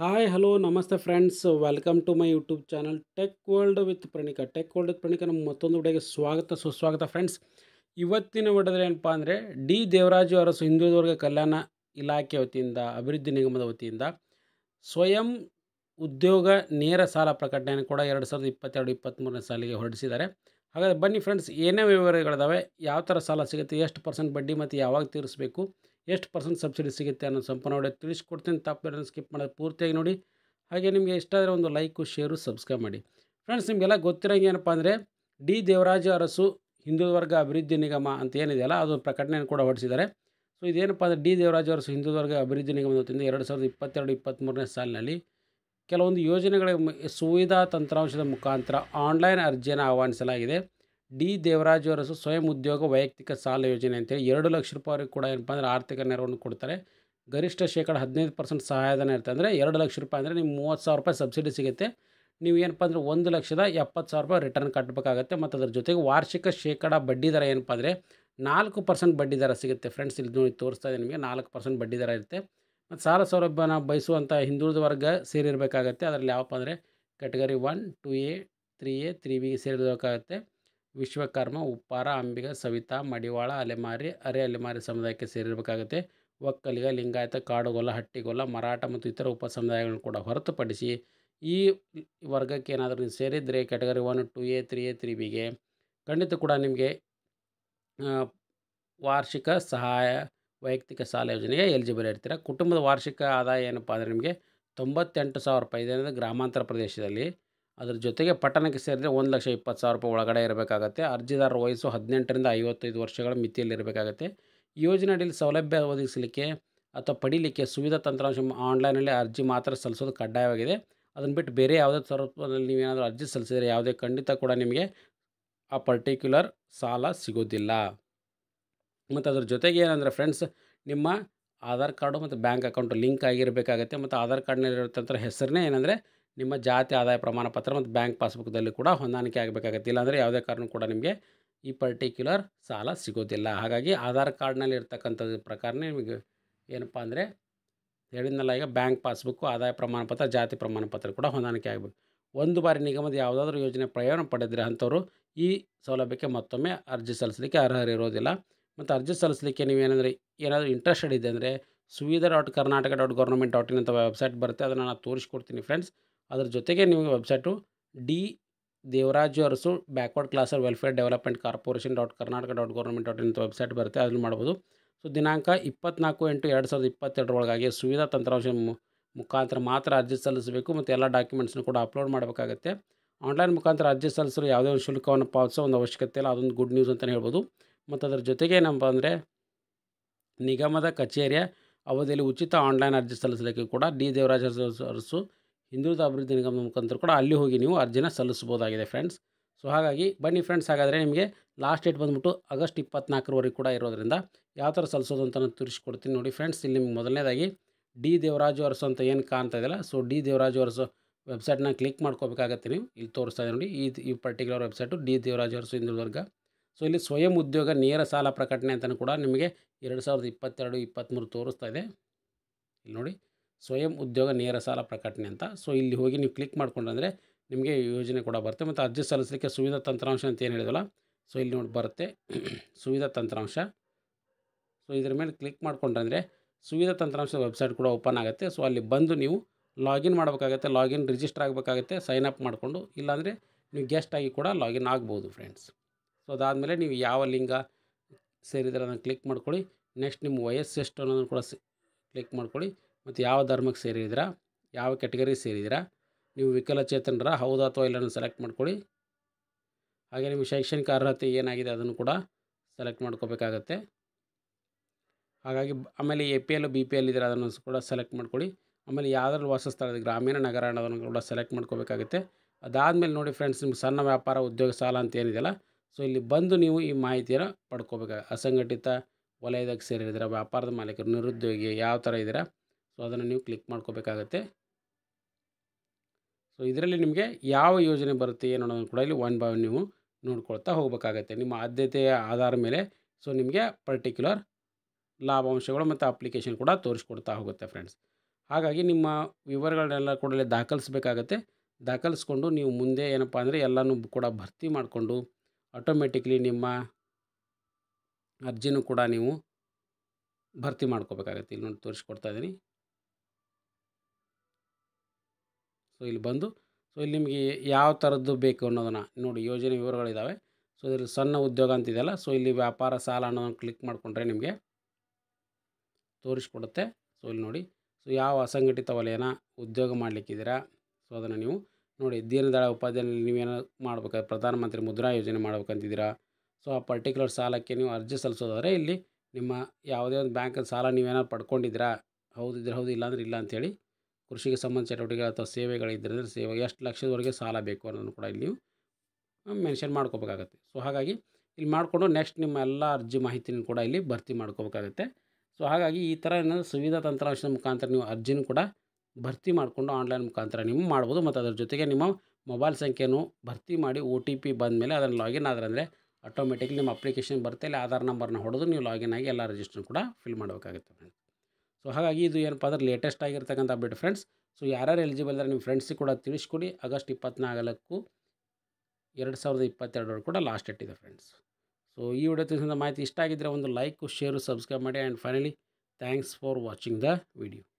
hi hello ನಮಸ್ತೆ friends welcome to my YouTube channel tech world with Praneeka tech world with Praneeka ನಮ್ಮ ಮತ್ತೊಂದು ವಿಡಿಯೋಗೆ ಸ್ವಾಗತ ಸುಸ್ವಾಗತ ಫ್ರೆಂಡ್ಸ್ ಇವತ್ತಿನ ವಿಡಿಯೋದಲ್ಲಿ ಏನಪ್ಪ ಅಂದರೆ ಡಿ ದೇವರಾಜು ಅರಸು ಹಿಂದುಳಿದ ವರ್ಗ ಕಲ್ಯಾಣ ಇಲಾಖೆ ವತಿಯಿಂದ ಅಭಿವೃದ್ಧಿ ನಿಗಮದ ವತಿಯಿಂದ ಸ್ವಯಂ ಉದ್ಯೋಗ ನೇರ ಸಾಲ ಪ್ರಕಟಣೆಯನ್ನು ಕೂಡ ಎರಡು ಸಾವಿರದ ಇಪ್ಪತ್ತೆರಡು ಇಪ್ಪತ್ತ್ಮೂರನೇ ಸಾಲಿಗೆ ಹೊರಡಿಸಿದ್ದಾರೆ ಹಾಗಾದರೆ ಬನ್ನಿ ಫ್ರೆಂಡ್ಸ್ ಏನೇ ವಿವರಗಳಿದಾವೆ ಯಾವ ಥರ ಸಾಲ ಸಿಗುತ್ತೆ ಎಷ್ಟು ಪರ್ಸೆಂಟ್ ಬಡ್ಡಿ ಮತ್ತು ಯಾವಾಗ ತೀರಿಸಬೇಕು ಎಷ್ಟು ಪರ್ಸೆಂಟ್ ಸಬ್ಸಿಡಿ ಸಿಗುತ್ತೆ ಅನ್ನೋ ಸಂಪೂರ್ಣ ವಿಡಿಯೋ ತಿಳಿಸ್ಕೊಡ್ತೀನಿ ತಪ್ಪು ಸ್ಕಿಪ್ ಮಾಡೋದು ಪೂರ್ತಿಯಾಗಿ ನೋಡಿ ಹಾಗೆ ನಿಮಗೆ ಇಷ್ಟ ಆದರೆ ಒಂದು ಲೈಕು ಶೇರು ಸಬ್ಸ್ಕ್ರೈಬ್ ಮಾಡಿ ಫ್ರೆಂಡ್ಸ್ ನಿಮಗೆಲ್ಲ ಗೊತ್ತಿರೋಂಗೆ ಏನಪ್ಪ ಅಂದರೆ ಡಿ ದೇವರಾಜ ಅರಸು ಹಿಂದುಳಿದ ವರ್ಗ ಅಭಿವೃದ್ಧಿ ನಿಗಮ ಅಂತ ಏನಿದೆಯಲ್ಲ ಅದು ಪ್ರಕಟಣೆಯನ್ನು ಕೂಡ ಹೊರಡಿಸಿದ್ದಾರೆ ಸೊ ಇದೇನಪ್ಪ ಅಂದರೆ ಡಿ ದೇವರಾಜ ಅರಸು ಹಿಂದುಳಿದ ವರ್ಗ ಅಭಿವೃದ್ಧಿ ನಿಗಮದ ವತಿಯಿಂದ ಎರಡು ಸಾವಿರದ ಇಪ್ಪತ್ತೆರಡು ಇಪ್ಪತ್ತ್ಮೂರನೇ ಸಾಲಿನಲ್ಲಿ ಕೆಲವೊಂದು ಯೋಜನೆಗಳ ಮ- ಸುವಿಧಾ ತಂತ್ರಾಂಶದ ಮುಖಾಂತರ ಆನ್ಲೈನ್ ಅರ್ಜಿಯನ್ನು ಆಹ್ವಾನಿಸಲಾಗಿದೆ ಡಿ ದೇವರಾಜು ಅರಸು ಸ್ವಯಂ ಉದ್ಯೋಗ ವೈಯಕ್ತಿಕ ಸಾಲ ಯೋಜನೆ ಅಂತೇಳಿ ಎರಡು ಲಕ್ಷ ರೂಪಾಯಿ ಕೂಡ ಏನಪ್ಪ ಅಂದರೆ ಆರ್ಥಿಕ ನೆರವನ್ನು ಕೊಡ್ತಾರೆ ಗರಿಷ್ಠ ಶೇಕಡ ಹದಿನೈದು ಪರ್ಸೆಂಟ್ ಸಹಾಯಧನ ಇರುತ್ತೆ ಅಂದರೆ ಎರಡು ಲಕ್ಷ ರೂಪಾಯಿ ಅಂದರೆ ನಿಮ್ಗೆ ಮೂವತ್ತು ಸಾವಿರ ರೂಪಾಯಿ ಸಬ್ಸಿಡಿ ಸಿಗುತ್ತೆ ನೀವು ಏನಪ್ಪ ಅಂದರೆ ಒಂದು ಲಕ್ಷದ ಎಪ್ಪತ್ತು ಸಾವಿರ ರೂಪಾಯಿ ರಿಟರ್ನ್ ಕಟ್ಟಬೇಕಾಗತ್ತೆ ಮತ್ತು ಅದ್ರ ಜೊತೆಗೆ ವಾರ್ಷಿಕ ಶೇಕಡ ಬಡ್ಡಿ ದರ ಏನಪ್ಪ ಅಂದರೆ ನಾಲ್ಕು ಪರ್ಸೆಂಟ್ ಬಡ್ಡಿ ದರ ಸಿಗುತ್ತೆ ಫ್ರೆಂಡ್ಸ್ ಇಲ್ಲಿ ನೋಡಿ ತೋರಿಸ್ತಾ ಇದೆ ನಿಮಗೆ ನಾಲ್ಕು ಪರ್ಸೆಂಟ್ ಬಡ್ಡಿ ದರ ಇರುತ್ತೆ ಮತ್ತು ಸಾಲ ಸೌಲಭ್ಯನ ಬಯಸುವಂಥ ಹಿಂದುಳಿದ ವರ್ಗ ಸೇರಿರಬೇಕಾಗತ್ತೆ ಅದರಲ್ಲಿ ಯಾವಪ್ಪ ಅಂದರೆ category one two A three A ತ್ರೀ ಬಿಗೆ ಸೇರಿರಬೇಕಾಗತ್ತೆ ವಿಶ್ವಕರ್ಮ ಉಪ್ಪಾರ ಅಂಬಿಗ ಸವಿತಾ ಮಡಿವಾಳ ಅಲೆಮಾರಿ ಅರೆ ಅಲೆಮಾರಿ ಸಮುದಾಯಕ್ಕೆ ಸೇರಿರಬೇಕಾಗುತ್ತೆ ಒಕ್ಕಲಿಗ ಲಿಂಗಾಯತ ಕಾಡುಗೊಲ್ಲ ಹಟ್ಟಿಗೊಲ್ಲ ಮರಾಠ ಮತ್ತು ಇತರ ಉಪ ಸಮುದಾಯಗಳನ್ನು ಕೂಡ ಹೊರತುಪಡಿಸಿ ಈ ವರ್ಗಕ್ಕೆ ಏನಾದರೂ ನೀವು ಸೇರಿದರೆ category one two A three A ತ್ರೀ ಬಿಗೆ ಖಂಡಿತ ಕೂಡ ನಿಮಗೆ ಆ, ವಾರ್ಷಿಕ ಸಹಾಯ ವೈಯಕ್ತಿಕ ಸಾಲ ಯೋಜನೆಗೆ ಎಲಿಜಿಬಲ್ ಇರ್ತೀರ ಕುಟುಂಬದ ವಾರ್ಷಿಕ ಆದಾಯ ಏನಪ್ಪ ಅಂದರೆ ನಿಮಗೆ ತೊಂಬತ್ತೆಂಟು ಸಾವಿರ ರೂಪಾಯಿ ಇದೆ ಅಂದರೆ ಗ್ರಾಮಾಂತರ ಪ್ರದೇಶದಲ್ಲಿ ಅದ್ರ ಜೊತೆಗೆ ಪಟ್ಟಣಕ್ಕೆ ಸೇರಿದರೆ ಒಂದು ಲಕ್ಷ ಇಪ್ಪತ್ತು ಸಾವಿರ ರೂಪಾಯಿ ಒಳಗಡೆ ಇರಬೇಕಾಗತ್ತೆ ಅರ್ಜಿದಾರರ ವಯಸ್ಸು ಹದಿನೆಂಟರಿಂದ ಐವತ್ತೈದು ವರ್ಷಗಳ ಮಿತಿಯಲ್ಲಿ ಇರಬೇಕಾಗತ್ತೆ ಈ ಯೋಜನೆ ಅಡಿಯಲ್ಲಿ ಸೌಲಭ್ಯ ಒದಗಿಸಲಿಕ್ಕೆ ಅಥವಾ ಪಡೀಲಿಕ್ಕೆ ಸುವಿಧಾ ತಂತ್ರಾಂಶ ಆನ್ಲೈನಲ್ಲಿ ಅರ್ಜಿ ಮಾತ್ರ ಸಲ್ಲಿಸೋದು ಕಡ್ಡಾಯವಾಗಿದೆ ಅದನ್ನು ಬಿಟ್ಟು ಬೇರೆ ಯಾವುದೇ ಸ್ವರೂಪದಲ್ಲಿ ನೀವೇನಾದರೂ ಅರ್ಜಿ ಸಲ್ಲಿಸಿದರೆ ಯಾವುದೇ ಖಂಡಿತ ಕೂಡ ನಿಮಗೆ ಆ ಪರ್ಟಿಕ್ಯುಲರ್ ಸಾಲ ಸಿಗೋದಿಲ್ಲ ಮತ್ತು ಅದ್ರ ಜೊತೆಗೆ ಏನಂದರೆ ಫ್ರೆಂಡ್ಸ್ ನಿಮ್ಮ ಆಧಾರ್ ಕಾರ್ಡು ಮತ್ತು ಬ್ಯಾಂಕ್ ಅಕೌಂಟು ಲಿಂಕ್ ಆಗಿರಬೇಕಾಗತ್ತೆ ಮತ್ತು ಆಧಾರ್ ಕಾರ್ಡ್ನಲ್ಲಿರತಂಥ ಹೆಸರನ್ನೇ ಏನಂದರೆ ನಿಮ್ಮ ಜಾತಿ ಆದಾಯ ಪ್ರಮಾಣ ಪತ್ರ ಮತ್ತು ಬ್ಯಾಂಕ್ ಪಾಸ್ಬುಕ್ದಲ್ಲಿ ಕೂಡ ಹೊಂದಾಣಿಕೆ ಆಗಬೇಕಾಗತ್ತೆ ಇಲ್ಲಾಂದರೆ ಯಾವುದೇ ಕಾರಣ ಕೂಡ ನಿಮಗೆ ಈ ಪರ್ಟಿಕ್ಯುಲರ್ ಸಾಲ ಸಿಗೋದಿಲ್ಲ ಹಾಗಾಗಿ ಆಧಾರ್ ಕಾರ್ಡ್ನಲ್ಲಿ ಇರ್ತಕ್ಕಂಥದ್ದು ಪ್ರಕಾರನೇ ನಿಮಗೆ ಏನಪ್ಪ ಅಂದರೆ ಹೇಳಿದ್ನಲ್ಲ ಈಗ ಬ್ಯಾಂಕ್ ಪಾಸ್ಬುಕ್ಕು ಆದಾಯ ಪ್ರಮಾಣ ಪತ್ರ ಜಾತಿ ಪ್ರಮಾಣ ಪತ್ರ ಕೂಡ ಹೊಂದಾಣಿಕೆ ಆಗಬೇಕು ಒಂದು ಬಾರಿ ನಿಗಮದ ಯಾವುದಾದ್ರೂ ಯೋಜನೆ ಪ್ರಯೋಜನ ಪಡೆದರೆ ಅಂಥವ್ರು ಈ ಸೌಲಭ್ಯಕ್ಕೆ ಮತ್ತೊಮ್ಮೆ ಅರ್ಜಿ ಸಲ್ಲಿಸಲಿಕ್ಕೆ ಅರ್ಹರಿರೋದಿಲ್ಲ ಮತ್ತು ಅರ್ಜಿ ಸಲ್ಲಿಸಲಿಕ್ಕೆ ನೀವೇನಂದರೆ ಏನಾದರೂ ಇಂಟ್ರೆಸ್ಟೆಡ್ ಇದೆ ಅಂದರೆ Suvidha dot Karnataka dot government dot in ಅಂತ ವೆಬ್ಸೈಟ್ ಬರುತ್ತೆ ಅದನ್ನು ನಾನು ತೋರಿಸ್ಕೊಡ್ತೀನಿ ಫ್ರೆಂಡ್ಸ್ ಅದ್ರ ಜೊತೆಗೆ ನಿಮಗೆ website D Devaraju Arasu backward classes welfare development corporation dot Karnataka dot government dot in ಅಂತ ವೆಬ್ಸೈಟ್ ಬರುತ್ತೆ ಅದನ್ನು ಮಾಡ್ಬೋದು ಸೊ ದಿನಾಂಕ ಇಪ್ಪತ್ನಾಲ್ಕು ಎಂಟು ಎರಡು ಸಾವಿರದ ಇಪ್ಪತ್ತೆರಡರೊಳಗಾಗಿ ಸುವಿಧಾ ತಂತ್ರಾಂಶ ಮು- ಮುಖಾಂತರ ಮಾತ್ರ ಅರ್ಜಿ ಸಲ್ಲಿಸಬೇಕು ಮತ್ತು ಎಲ್ಲ ಡಾಕ್ಯುಮೆಂಟ್ಸ್ನ ಕೂಡ ಅಪ್ಲೋಡ್ ಮಾಡಬೇಕಾಗತ್ತೆ ಆನ್ಲೈನ್ ಮುಖಾಂತರ ಅರ್ಜಿ ಸಲ್ಲಿಸಲು ಯಾವುದೇ ಒಂದು ಶುಲ್ಕವನ್ನು ಪಾವತಿಸೋ ಒಂದು ಅವಶ್ಯಕತೆ ಇಲ್ಲ ಅದೊಂದು ಗುಡ್ ನ್ಯೂಸ್ ಅಂತಲೇ ಹೇಳ್ಬೋದು ಮತ್ತು ಅದರ ಜೊತೆಗೆ ಏನಪ್ಪ ಅಂದರೆ ನಿಗಮದ ಕಚೇರಿಯ ಅವಧಿಯಲ್ಲಿ ಉಚಿತ ಆನ್ಲೈನ್ ಅರ್ಜಿ ಸಲ್ಲಿಸಲಿಕ್ಕೆ ಕೂಡ ಡಿ ದೇವರಾಜ ಅರಸು- ಅರಸು ಹಿಂದುಳಿದ ಅಭಿವೃದ್ಧಿ ನಿಗಮದ ಮುಖಾಂತರ ಕೂಡ ಅಲ್ಲಿ ಹೋಗಿ ನೀವು ಅರ್ಜಿನ ಸಲ್ಲಿಸ್ಬೋದಾಗಿದೆ ಫ್ರೆಂಡ್ಸ್ ಸೊ ಹಾಗಾಗಿ ಬನ್ನಿ ಫ್ರೆಂಡ್ಸ್ ಹಾಗಾದರೆ ನಿಮಗೆ ಲಾಸ್ಟ್ ಡೇಟ್ ಬಂದುಬಿಟ್ಟು ಆಗಸ್ಟ್ ಇಪ್ಪತ್ನಾಲ್ಕರವರೆಗೆ ಕೂಡ ಇರೋದ್ರಿಂದ ಯಾವ ಥರ ಸಲ್ಲಿಸೋದು ಅಂತ ನಾನು ತಿಳಿಸ್ಕೊಡ್ತೀನಿ ನೋಡಿ ಫ್ರೆಂಡ್ಸ್ ಇಲ್ಲಿ ನಿಮ್ಗೆ ಮೊದಲನೇದಾಗಿ ಡಿ ದೇವರಾಜು ಅರಸು ಅಂತ ಏನು ಕಾಣ್ತಾ ಇದೆಯಲ್ಲ ಸೊ ಡಿ ದೇವರಾಜು ಅರಸು ವೆಬ್ಸೈಟ್ನ ಕ್ಲಿಕ್ ಮಾಡ್ಕೋಬೇಕಾಗತ್ತೆ ನೀವು ಇಲ್ಲಿ ತೋರಿಸ್ತಾ ಇದೆ ನೋಡಿ ಈ ಈ particular website D Devaraju Arasu ಹಿಂದುಳಿದ ವರ್ಗ ಸೊ ಇಲ್ಲಿ ಸ್ವಯಂ ಉದ್ಯೋಗ ನೇರ ಸಾಲ ಪ್ರಕಟಣೆ ಅಂತಲೂ ಕೂಡ ನಿಮಗೆ ಎರಡು ಸಾವಿರದ ಇಪ್ಪತ್ತೆರಡು ಇಪ್ಪತ್ತ್ಮೂರು ತೋರಿಸ್ತಾ ಇದೆ ಇಲ್ಲಿ ನೋಡಿ ಸ್ವಯಂ ಉದ್ಯೋಗ ನೇರ ಸಾಲ ಪ್ರಕಟಣೆ ಅಂತ ಸೊ ಇಲ್ಲಿ ಹೋಗಿ ನೀವು ಕ್ಲಿಕ್ ಮಾಡ್ಕೊಂಡ್ರೆ ನಿಮಗೆ ಈ ಯೋಜನೆ ಕೂಡ ಬರುತ್ತೆ ಮತ್ತು ಅರ್ಜಿ ಸಲ್ಲಿಸಲಿಕ್ಕೆ ಸುವಿಧಾ ತಂತ್ರಾಂಶ ಅಂತ ಏನು ಹೇಳಿದಲ್ಲ ಸೊ ಇಲ್ಲಿ ನೋಡಿ ಬರುತ್ತೆ ಸುವಿಧಾ ತಂತ್ರಾಂಶ ಸೊ ಇದ್ರ ಮೇಲೆ ಕ್ಲಿಕ್ ಮಾಡ್ಕೊಂಡ್ರೆ ಸುವಿಧಾ ತಂತ್ರಾಂಶದ ವೆಬ್ಸೈಟ್ ಕೂಡ ಓಪನ್ ಆಗುತ್ತೆ ಸೊ ಅಲ್ಲಿ ಬಂದು ನೀವು ಲಾಗಿನ್ ಮಾಡಬೇಕಾಗತ್ತೆ ಲಾಗಿನ್ ರಿಜಿಸ್ಟರ್ ಆಗಬೇಕಾಗತ್ತೆ ಸೈನ್ ಅಪ್ ಮಾಡಿಕೊಂಡು ಇಲ್ಲಾಂದರೆ ನೀವು ಗೆಸ್ಟ್ ಆಗಿ ಕೂಡ ಲಾಗಿನ್ ಆಗ್ಬೋದು ಫ್ರೆಂಡ್ಸ್ ಸೊ ಅದಾದಮೇಲೆ ನೀವು ಯಾವ ಲಿಂಗ ಸೇರಿದ್ರೆ ಅದನ್ನು ಕ್ಲಿಕ್ ಮಾಡ್ಕೊಳ್ಳಿ ನೆಕ್ಸ್ಟ್ ನಿಮ್ಮ ವಯಸ್ಸು ಎಷ್ಟು ಅನ್ನೋದನ್ನು ಕೂಡ ಕ್ಲಿಕ್ ಮಾಡ್ಕೊಳ್ಳಿ ಮತ್ತು ಯಾವ ಧರ್ಮಕ್ಕೆ ಸೇರಿದ್ದೀರಾ ಯಾವ ಕೆಟಗರಿ ಸೇರಿದ್ದೀರಾ ನೀವು ವಿಕಲಚೇತನರ ಹೌದಾ ಅಥವಾ ಇಲ್ಲ ಸೆಲೆಕ್ಟ್ ಮಾಡ್ಕೊಳ್ಳಿ ಹಾಗೆ ನಿಮ್ಮ ಶೈಕ್ಷಣಿಕ ಅರ್ಹತೆ ಏನಾಗಿದೆ ಅದನ್ನು ಕೂಡ ಸೆಲೆಕ್ಟ್ ಮಾಡ್ಕೋಬೇಕಾಗತ್ತೆ ಹಾಗಾಗಿ ಬ- ಆಮೇಲೆ A P L B P L ಇದ್ದರೆ ಅದನ್ನು ಸ್ ಕೂಡ ಸೆಲೆಕ್ಟ್ ಮಾಡ್ಕೊಳ್ಳಿ ಆಮೇಲೆ ಯಾವುದ್ರಲ್ಲಿ ವಾಸಸ್ಥಳ ಇದೆ ಗ್ರಾಮೀಣ ನಗರ ಅನ್ನೋದನ್ನು ಕೂಡ ಸೆಲೆಕ್ಟ್ ಮಾಡ್ಕೋಬೇಕಾಗುತ್ತೆ ಅದಾದಮೇಲೆ ನೋಡಿ ಫ್ರೆಂಡ್ಸ್ ನಿಮ್ಮ ಸಣ್ಣ ವ್ಯಾಪಾರ ಉದ್ಯೋಗ ಸಾಲ ಅಂತ ಏನಿದೆಯಲ್ಲ ಸೊ ಇಲ್ಲಿ ಬಂದು ನೀವು ಈ ಮಾಹಿತಿಯನ್ನು ಪಡ್ಕೋಬೇಕಾಗ ಅಸಂಘಟಿತ ವಲಯದಾಗ ಸೇರಿದ್ದೀರಾ ವ್ಯಾಪಾರದ ಮಾಲೀಕರು ನಿರುದ್ಯೋಗಿ ಯಾವ ಥರ ಇದ್ದೀರಾ ಸೊ ಅದನ್ನು ನೀವು ಕ್ಲಿಕ್ ಮಾಡ್ಕೋಬೇಕಾಗತ್ತೆ ಸೊ ಇದರಲ್ಲಿ ನಿಮಗೆ ಯಾವ ಯೋಜನೆ ಬರುತ್ತೆ ಏನು ಅನ್ನೋದನ್ನು ಕೂಡ ಇಲ್ಲಿ ಒನ್ ಬೈ ಒನ್ ನೀವು ನೋಡ್ಕೊಳ್ತಾ ಹೋಗಬೇಕಾಗತ್ತೆ ನಿಮ್ಮ ಆದ್ಯತೆಯ ಆಧಾರ ಮೇಲೆ ಸೊ ನಿಮಗೆ ಪರ್ಟಿಕ್ಯುಲರ್ ಲಾಭಾಂಶಗಳು ಮತ್ತು ಅಪ್ಲಿಕೇಶನ್ ಕೂಡ ತೋರಿಸ್ಕೊಡ್ತಾ ಹೋಗುತ್ತೆ ಫ್ರೆಂಡ್ಸ್ ಹಾಗಾಗಿ ನಿಮ್ಮ ವಿವರಗಳನ್ನೆಲ್ಲ ಕೂಡ ಇಲ್ಲಿ ದಾಖಲಿಸ್ಬೇಕಾಗತ್ತೆ ದಾಖಲಿಸ್ಕೊಂಡು ನೀವು ಮುಂದೆ ಏನಪ್ಪ ಅಂದರೆ ಎಲ್ಲನೂ ಕೂಡ ಭರ್ತಿ ಮಾಡಿಕೊಂಡು ಆಟೋಮೆಟಿಕ್ಲಿ ನಿಮ್ಮ ಅರ್ಜಿನೂ ಕೂಡ ನೀವು ಭರ್ತಿ ಮಾಡ್ಕೋಬೇಕಾಗತ್ತೆ ಇಲ್ಲಿ ನೋಡಿ ತೋರಿಸ್ಕೊಡ್ತಾ ಇದ್ದೀನಿ ಸೊ ಇಲ್ಲಿ ಬಂದು ಸೊ ಇಲ್ಲಿ ನಿಮಗೆ ಯಾವ ಥರದ್ದು ಬೇಕು ಅನ್ನೋದನ್ನು ನೋಡಿ ಯೋಜನೆ ವಿವರಗಳಿದ್ದಾವೆ ಸೊ ಇದರಲ್ಲಿ ಸಣ್ಣ ಉದ್ಯೋಗ ಅಂತಿದೆಯಲ್ಲ ಸೊ ಇಲ್ಲಿ ವ್ಯಾಪಾರ ಸಾಲ ಅನ್ನೋದನ್ನು ಕ್ಲಿಕ್ ಮಾಡಿಕೊಂಡ್ರೆ ನಿಮಗೆ ತೋರಿಸ್ಕೊಡುತ್ತೆ ಸೊ ಇಲ್ಲಿ ನೋಡಿ ಸೊ ಯಾವ ಅಸಂಘಟಿತ ವಲಯನ ಉದ್ಯೋಗ ಮಾಡಲಿಕ್ಕಿದ್ದೀರಾ ಸೊ ಅದನ್ನು ನೀವು ನೋಡಿ ದೀನದಯಾಳ ಉಪಾಧ್ಯಾಯಲ್ಲಿ ನೀವೇನೋ ಮಾಡ್ಬೇಕಾದ್ರೆ ಪ್ರಧಾನಮಂತ್ರಿ ಮುದ್ರಾ ಯೋಜನೆ ಮಾಡ್ಬೇಕಂತಿದ್ದೀರಾ ಸೊ ಆ ಪರ್ಟಿಕ್ಯುಲರ್ ಸಾಲಕ್ಕೆ ನೀವು ಅರ್ಜಿ ಸಲ್ಲಿಸೋದಾದರೆ ಇಲ್ಲಿ ನಿಮ್ಮ ಯಾವುದೇ ಒಂದು ಬ್ಯಾಂಕಲ್ಲಿ ಸಾಲ ನೀವೇನಾದ್ರು ಪಡ್ಕೊಂಡಿದ್ದೀರಾ ಹೌದಿದ್ರೆ ಹೌದು ಇಲ್ಲಾಂದ್ರೆ ಇಲ್ಲ ಅಂಥೇಳಿ ಕೃಷಿಗೆ ಸಂಬಂಧ ಚಟುವಟಿಕೆ ಅಥವಾ ಸೇವೆಗಳಿದ್ದರೆ ಸೇವೆ ಎಷ್ಟು ಲಕ್ಷದವರೆಗೆ ಸಾಲ ಬೇಕು ಅನ್ನೋದನ್ನು ಕೂಡ ಇಲ್ಲಿ ನೀವು ಮೆನ್ಷನ್ ಮಾಡ್ಕೋಬೇಕಾಗತ್ತೆ ಸೊ ಹಾಗಾಗಿ ಇಲ್ಲಿ ಮಾಡಿಕೊಂಡು ನೆಕ್ಸ್ಟ್ ನಿಮ್ಮ ಎಲ್ಲ ಅರ್ಜಿ ಮಾಹಿತಿನೂ ಕೂಡ ಇಲ್ಲಿ ಭರ್ತಿ ಮಾಡ್ಕೋಬೇಕಾಗತ್ತೆ ಸೊ ಹಾಗಾಗಿ ಈ ಥರ ಏನಾದರೂ ಸುವಿಧಾ ತಂತ್ರಾಂಶದ ಮುಖಾಂತರ ನೀವು ಅರ್ಜಿನೂ ಕೂಡ ಭರ್ತಿ ಮಾಡಿಕೊಂಡು ಆನ್ಲೈನ್ ಮುಖಾಂತರ ನೀವು ಮಾಡ್ಬೋದು ಮತ್ತು ಅದರ ಜೊತೆಗೆ ನಿಮ್ಮ ಮೊಬೈಲ್ ಸಂಖ್ಯೆಯನ್ನು ಭರ್ತಿ ಮಾಡಿ ಒ ಟಿ ಪಿ ಬಂದಮೇಲೆ ಅದನ್ನು ಲಾಗಿನ್ ಆದ್ರೆ ಅಂದರೆ ಆಟೋಮೆಟಿಕ್ಲಿ ನಿಮ್ಮ ಅಪ್ಲಿಕೇಶನ್ ಬರುತ್ತೆ ಇಲ್ಲಿ ಆಧಾರ್ ನಂಬರ್ನ ಹೊಡೆದು ನೀವು ಲಾಗಿನ್ ಆಗಿ ಎಲ್ಲ ರಿಜಿಸ್ಟರ್ ಕೂಡ ಫಿಲ್ ಮಾಡಬೇಕಾಗುತ್ತೆ ಫ್ರೆಂಡ್ಸ್ ಸೊ ಹಾಗಾಗಿ ಇದು ಏನಪ್ಪ ಅಂದ್ರೆ ಲೇಟೆಸ್ಟ್ ಆಗಿರ್ತಕ್ಕಂಥ ಅಪ್ಡೇಟ್ ಫ್ರೆಂಡ್ಸ್ ಸೊ ಯಾರ್ಯಾರು ಎಲಿಜಿಬಲ್ ಇದ್ದಾರೆ ನಿಮ್ಮ ಫ್ರೆಂಡ್ಸಿಗೆ ಕೂಡ ತಿಳಿಸ್ಕೊಡಿ ಆಗಸ್ಟ್ ಇಪ್ಪತ್ನಾಲ್ಕು ಎರಡು ಸಾವಿರದ ಇಪ್ಪತ್ತೆರಡರ ಕೂಡ ಲಾಸ್ಟ್ ಡೇಟ್ ಇದೆ ಫ್ರೆಂಡ್ಸ್ ಸೊ ಈ ವಿಡಿಯೋ ತಿಳಿಸಿದ ಮಾಹಿತಿ ಇಷ್ಟ ಆಗಿದ್ದರೆ ಒಂದು ಲೈಕು ಶೇರು ಸಬ್ಸ್ಕ್ರೈಬ್ ಮಾಡಿ and finally thanks for watching the video